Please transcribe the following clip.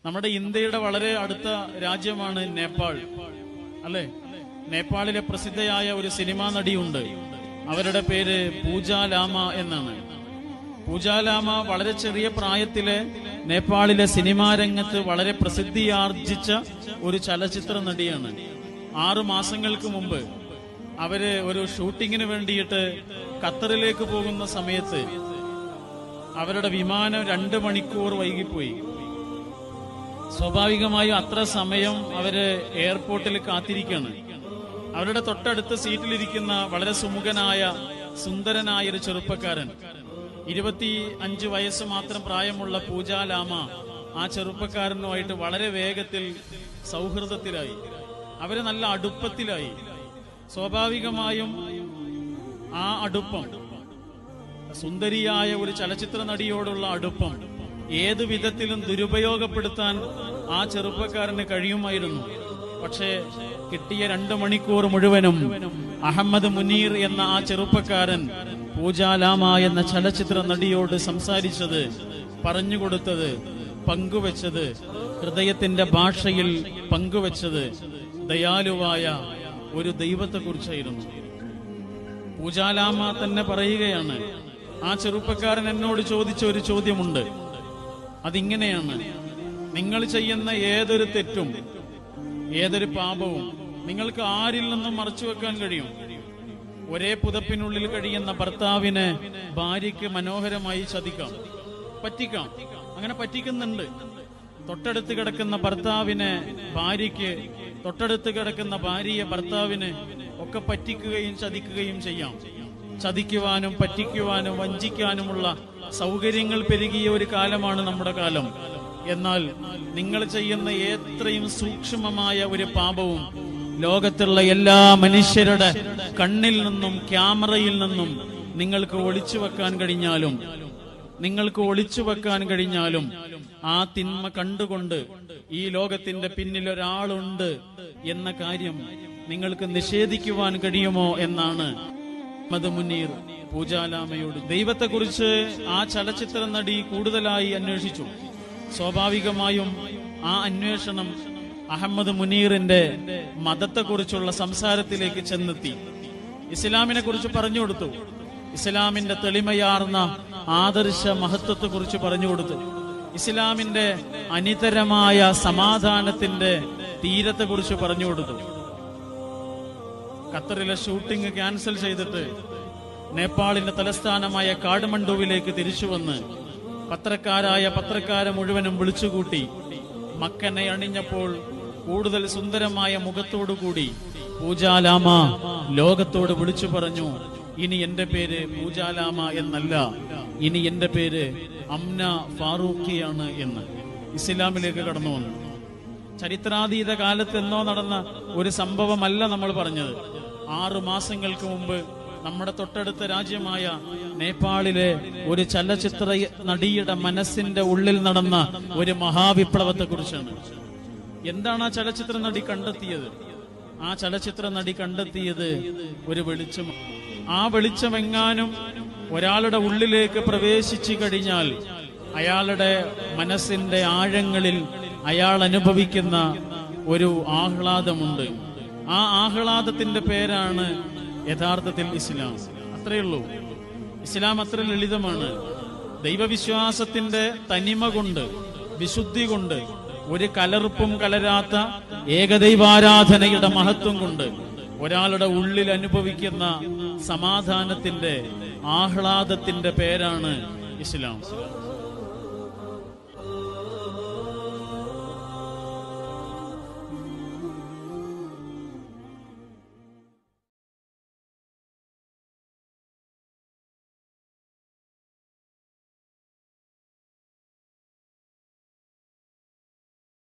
നമ്മുടെ ഇന്ത്യയുടെ വളരെ അടുത്ത രാജ്യമാണ് നേപ്പാൾ അല്ലെ നേപ്പാളിലെ പ്രസിദ്ധയായ ഒരു സിനിമാ നടിയുണ്ട് അവരുടെ പേര് പൂജ ലാമ എന്നാണ് പൂജ ലാമ വളരെ ചെറിയ പ്രായത്തിലെ നേപ്പാളിലെ സിനിമാ രംഗത്ത് വളരെ പ്രസിദ്ധിയാർജിച്ച ഒരു ചലച്ചിത്ര നടിയാണ് ആറു മാസങ്ങൾക്ക് മുമ്പ് അവര് ഒരു ഷൂട്ടിങ്ങിന് വേണ്ടിയിട്ട് ഖത്തറിലേക്ക് പോകുന്ന സമയത്ത് അവരുടെ വിമാനം രണ്ട് മണിക്കൂർ വൈകിപ്പോയി സ്വാഭാവികമായും അത്ര സമയം അവര് എയർപോർട്ടിൽ കാത്തിരിക്കുകയാണ് അവരുടെ തൊട്ടടുത്ത സീറ്റിലിരിക്കുന്ന വളരെ സുമുഖനായ സുന്ദരനായ ഒരു ചെറുപ്പക്കാരൻ ഇരുപത്തി അഞ്ച് വയസ്സ് മാത്രം പ്രായമുള്ള പൂജ ലാമ ആ ചെറുപ്പക്കാരനുമായിട്ട് വളരെ വേഗത്തിൽ സൗഹൃദത്തിലായി അവര് നല്ല അടുപ്പത്തിലായി സ്വാഭാവികമായും ആ അടുപ്പം സുന്ദരിയായ ഒരു ചലച്ചിത്ര നടിയോടുള്ള അടുപ്പം ഏതു വിധത്തിലും ദുരുപയോഗപ്പെടുത്താൻ ആ ചെറുപ്പക്കാരന് കഴിയുമായിരുന്നു പക്ഷേ കിട്ടിയ രണ്ടു മണിക്കൂർ മുഴുവനും അഹമ്മദ് മുനീർ എന്ന ആ ചെറുപ്പക്കാരൻ പൂജാലാമ എന്ന ചലച്ചിത്ര നടിയോട് സംസാരിച്ചത് പറഞ്ഞുകൊടുത്തത് പങ്കുവച്ചത് ഹൃദയത്തിന്റെ ഭാഷയിൽ പങ്കുവച്ചത് ദയാലുവായ ഒരു ദൈവത്തെക്കുറിച്ചായിരുന്നു പൂജാലാമ തന്നെ പറയുകയാണ് ആ ചെറുപ്പക്കാരൻ എന്നോട് ചോദിച്ച ഒരു ചോദ്യമുണ്ട് അതിങ്ങനെയാണ് നിങ്ങൾ ചെയ്യുന്ന ഏതൊരു തെറ്റും ഏതൊരു പാപവും നിങ്ങൾക്ക് ആരിൽ നിന്നും മറച്ചു വെക്കാൻ കഴിയും ഒരേ പുതപ്പിനുള്ളിൽ കഴിയുന്ന ഭർത്താവിനെ ഭാര്യയ്ക്ക് മനോഹരമായി ചതിക്കാം പറ്റിക്കാം അങ്ങനെ പറ്റിക്കുന്നുണ്ട് തൊട്ടടുത്ത് കിടക്കുന്ന ഭർത്താവിനെ ഭാര്യയ്ക്ക് തൊട്ടടുത്ത് കിടക്കുന്ന ഭാര്യയെ ഭർത്താവിന് ഒക്കെ പറ്റിക്കുകയും ചതിക്കുകയും ചെയ്യാം ചതിക്കുവാനും പറ്റിക്കുവാനും വഞ്ചിക്കാനുമുള്ള സൗകര്യങ്ങൾ പെരുകിയ ഒരു കാലമാണ് നമ്മുടെ കാലം എന്നാൽ നിങ്ങൾ ചെയ്യുന്ന എത്രയും സൂക്ഷ്മമായ ഒരു പാപവും ലോകത്തുള്ള എല്ലാ മനുഷ്യരുടെ കണ്ണിൽ നിന്നും ക്യാമറയിൽ നിന്നും നിങ്ങൾക്ക് ഒളിച്ചു വെക്കാൻ കഴിഞ്ഞാലും നിങ്ങൾക്ക് ഒളിച്ചു വെക്കാൻ കഴിഞ്ഞാലും ആ തിന്മ കണ്ടുകൊണ്ട് ഈ ലോകത്തിന്റെ പിന്നിൽ ഒരാളുണ്ട് എന്ന കാര്യം നിങ്ങൾക്ക് നിഷേധിക്കുവാൻ കഴിയുമോ എന്നാണ് മത് മുനീർ പൂജാലാമയോട് ദൈവത്തെക്കുറിച്ച് ആ ചലച്ചിത്ര നടി കൂടുതലായി അന്വേഷിച്ചു സ്വാഭാവികമായും ആ അന്വേഷണം അഹമ്മദ് മുനീറിന്റെ മതത്തെക്കുറിച്ചുള്ള സംസാരത്തിലേക്ക് ചെന്നെത്തി ഇസ്ലാമിനെ കുറിച്ച് പറഞ്ഞു കൊടുത്തു ഇസ്ലാമിന്റെ തെളിമയാർന്ന ആദർശ മഹത്വത്തെ കുറിച്ച് പറഞ്ഞു കൊടുത്തു ഇസ്ലാമിന്റെ അനിതരമായ സമാധാനത്തിന്റെ തീരത്തെ കുറിച്ച് പറഞ്ഞു കൊടുത്തു ഖത്തറിലെ ഷൂട്ടിംഗ് ക്യാൻസൽ ചെയ്തിട്ട് നേപ്പാളിന്റെ തലസ്ഥാനമായ കാഠ്മണ്ഡുവിലേക്ക് തിരിച്ചു വന്ന് പത്രക്കാരായ പത്രക്കാരെ മുഴുവനും വിളിച്ചുകൂട്ടി മക്കനെ അണിഞ്ഞപ്പോൾ കൂടുതൽ സുന്ദരമായ മുഖത്തോടുകൂടി പൂജാലാമ ലോകത്തോട് വിളിച്ചു പറഞ്ഞു ഇനി എന്റെ പേര് പൂജാലാമ എന്നല്ല ഇനി എന്റെ പേര് അംന ഫാറൂഖിയാണ് എന്ന് ഇസ്ലാമിലേക്ക് കടന്നു വന്നു ചരിത്രാതീത കാലത്ത് എന്നോ നടന്ന ഒരു സംഭവമല്ല നമ്മൾ പറഞ്ഞത് ആറു മാസങ്ങൾക്ക് മുമ്പ് നമ്മുടെ തൊട്ടടുത്ത രാജ്യമായ നേപ്പാളിലെ ഒരു ചലച്ചിത്ര നടിയുടെ മനസ്സിന്റെ ഉള്ളിൽ നടന്ന ഒരു മഹാവിപ്ലവത്തെ കുറിച്ചാണ് എന്താണ് ആ ചലച്ചിത്ര നടി കണ്ടെത്തിയത് ആ ചലച്ചിത്ര നടി കണ്ടെത്തിയത് ഒരു വെളിച്ചം ആ വെളിച്ചമെങ്ങാനും ഒരാളുടെ ഉള്ളിലേക്ക് പ്രവേശിച്ചു കഴിഞ്ഞാൽ അയാളുടെ മനസ്സിന്റെ ആഴങ്ങളിൽ അയാൾ അനുഭവിക്കുന്ന ഒരു ആഹ്ലാദമുണ്ട് ആ ആഹ്ലാദത്തിന്റെ പേരാണ് യഥാർത്ഥത്തിൽ ഇസ്ലാം അത്രയേ ഉള്ളൂ ഇസ്ലാം അത്ര ലളിതമാണ് ദൈവവിശ്വാസത്തിന്റെ തനിമ കൊണ്ട് വിശുദ്ധി കൊണ്ട് ഒരു കലർപ്പും കലരാത്ത ഏകദൈവാരാധനയുടെ മഹത്വം കൊണ്ട് ഒരാളുടെ ഉള്ളിൽ അനുഭവിക്കുന്ന സമാധാനത്തിന്റെ ആഹ്ലാദത്തിന്റെ പേരാണ് ഇസ്ലാം